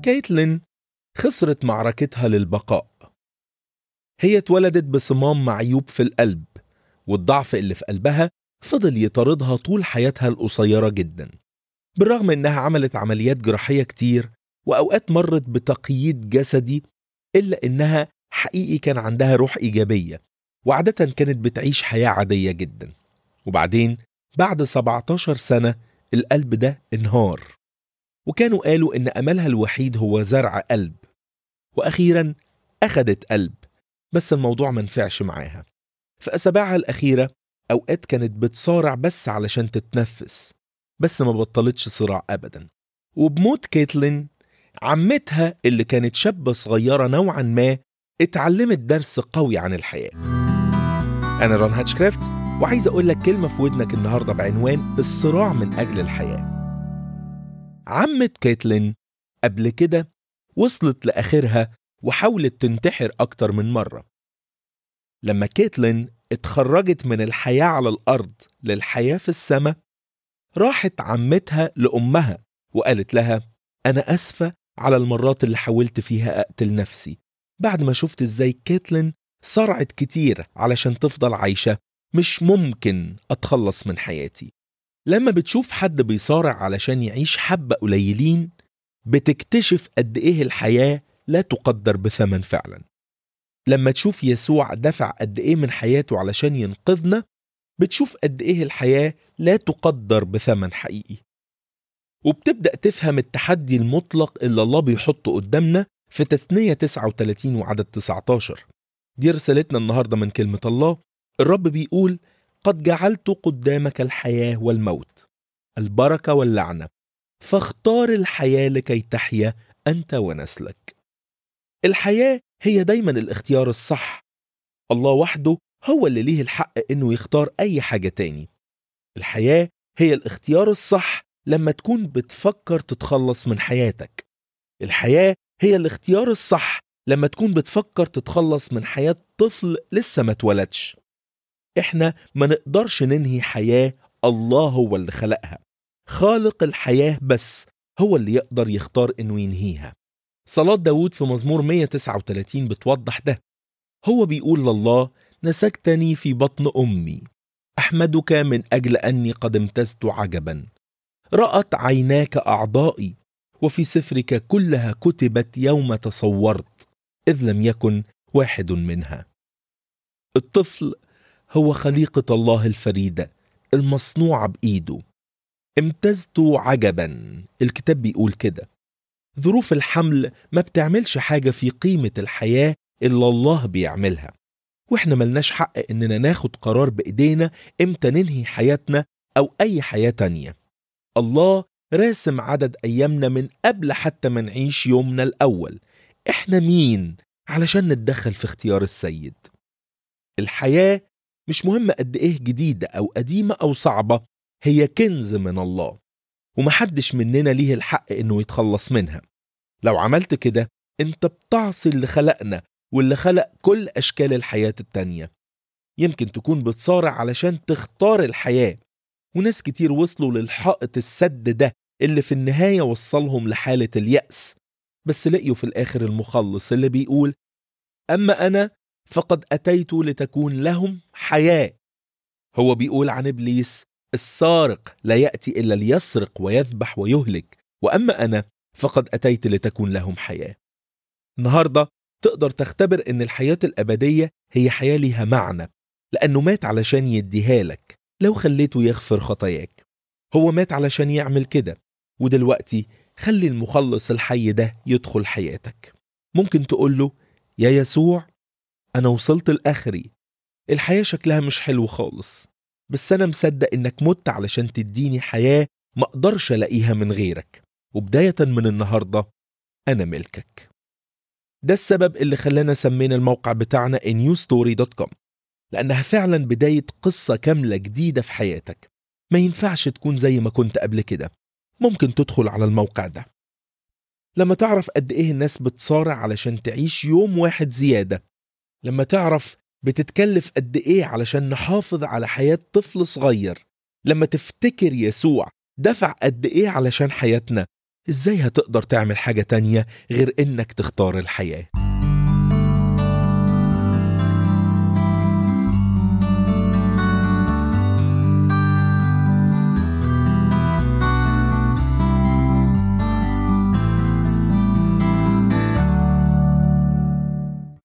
كيتلين خسرت معركتها للبقاء هي اتولدت بصمام معيوب في القلب والضعف اللي في قلبها فضل يطاردها طول حياتها القصيرة جدا بالرغم انها عملت عمليات جراحية كتير وأوقات مرت بتقييد جسدي إلا إنها حقيقي كان عندها روح إيجابية وعادة كانت بتعيش حياة عادية جدا وبعدين بعد 17 سنة القلب ده انهار وكانوا قالوا إن أملها الوحيد هو زرع قلب وأخيرا أخدت قلب بس الموضوع منفعش معاها في أسابيعها الأخيرة أوقات كانت بتصارع بس علشان تتنفس بس ما بطلتش صراع أبدا وبموت كيتلين عمتها اللي كانت شابة صغيرة نوعا ما اتعلمت درس قوي عن الحياة أنا ران هاتشكرافت وعايز أقول لك كلمة في ودنك النهاردة بعنوان الصراع من أجل الحياة عمة كيتلين قبل كده وصلت لآخرها وحاولت تنتحر أكتر من مرة لما كيتلين اتخرجت من الحياة على الأرض للحياة في السماء راحت عمتها لأمها وقالت لها أنا أسفة على المرات اللي حاولت فيها أقتل نفسي بعد ما شفت إزاي كيتلين صرعت كتير علشان تفضل عايشة مش ممكن أتخلص من حياتي لما بتشوف حد بيصارع علشان يعيش حبة قليلين بتكتشف قد إيه الحياة لا تقدر بثمن فعلا لما تشوف يسوع دفع قد إيه من حياته علشان ينقذنا بتشوف قد إيه الحياة لا تقدر بثمن حقيقي وبتبدأ تفهم التحدي المطلق اللي الله بيحطه قدامنا في تثنية 39 وعدد 19 دي رسالتنا النهاردة من كلمة الله الرب بيقول قد جعلت قدامك الحياة والموت البركة واللعنة فاختار الحياة لكي تحيا أنت ونسلك الحياة هي دايما الاختيار الصح الله وحده هو اللي ليه الحق انه يختار اي حاجة تاني الحياة هي الاختيار الصح لما تكون بتفكر تتخلص من حياتك الحياة هي الاختيار الصح لما تكون بتفكر تتخلص من حياة طفل لسه ما اتولدش احنا ما نقدرش ننهي حياة الله هو اللي خلقها خالق الحياة بس هو اللي يقدر يختار انه ينهيها صلاة داود في مزمور 139 بتوضح ده هو بيقول لله نسجتني في بطن أمي أحمدك من أجل أني قد امتزت عجبا رأت عيناك أعضائي وفي سفرك كلها كتبت يوم تصورت إذ لم يكن واحد منها الطفل هو خليقة الله الفريدة المصنوعة بإيده امتزت عجبا الكتاب بيقول كده ظروف الحمل ما بتعملش حاجة في قيمة الحياة إلا الله بيعملها وإحنا ملناش حق إننا ناخد قرار بإيدينا إمتى ننهي حياتنا أو أي حياة تانية الله راسم عدد أيامنا من قبل حتى ما نعيش يومنا الأول إحنا مين علشان نتدخل في اختيار السيد الحياة مش مهم قد إيه جديدة أو قديمة أو صعبة هي كنز من الله ومحدش مننا ليه الحق إنه يتخلص منها لو عملت كده أنت بتعصي اللي خلقنا واللي خلق كل أشكال الحياة التانية يمكن تكون بتصارع علشان تختار الحياة وناس كتير وصلوا للحائط السد ده اللي في النهاية وصلهم لحالة اليأس بس لقيوا في الآخر المخلص اللي بيقول أما أنا فقد أتيت لتكون لهم حياة هو بيقول عن إبليس السارق لا يأتي إلا ليسرق ويذبح ويهلك وأما أنا فقد أتيت لتكون لهم حياة النهاردة تقدر تختبر إن الحياة الأبدية هي حياة ليها معنى لأنه مات علشان يديها لك لو خليته يغفر خطاياك هو مات علشان يعمل كده ودلوقتي خلي المخلص الحي ده يدخل حياتك ممكن تقول له يا يسوع أنا وصلت لآخري الحياة شكلها مش حلو خالص بس أنا مصدق إنك مت علشان تديني حياة ما أقدرش ألاقيها من غيرك وبداية من النهاردة أنا ملكك ده السبب اللي خلانا سمينا الموقع بتاعنا newstory.com لأنها فعلا بداية قصة كاملة جديدة في حياتك ما ينفعش تكون زي ما كنت قبل كده ممكن تدخل على الموقع ده لما تعرف قد إيه الناس بتصارع علشان تعيش يوم واحد زيادة لما تعرف بتتكلف قد إيه علشان نحافظ على حياة طفل صغير لما تفتكر يسوع دفع قد إيه علشان حياتنا ازاي هتقدر تعمل حاجة تانية غير انك تختار الحياة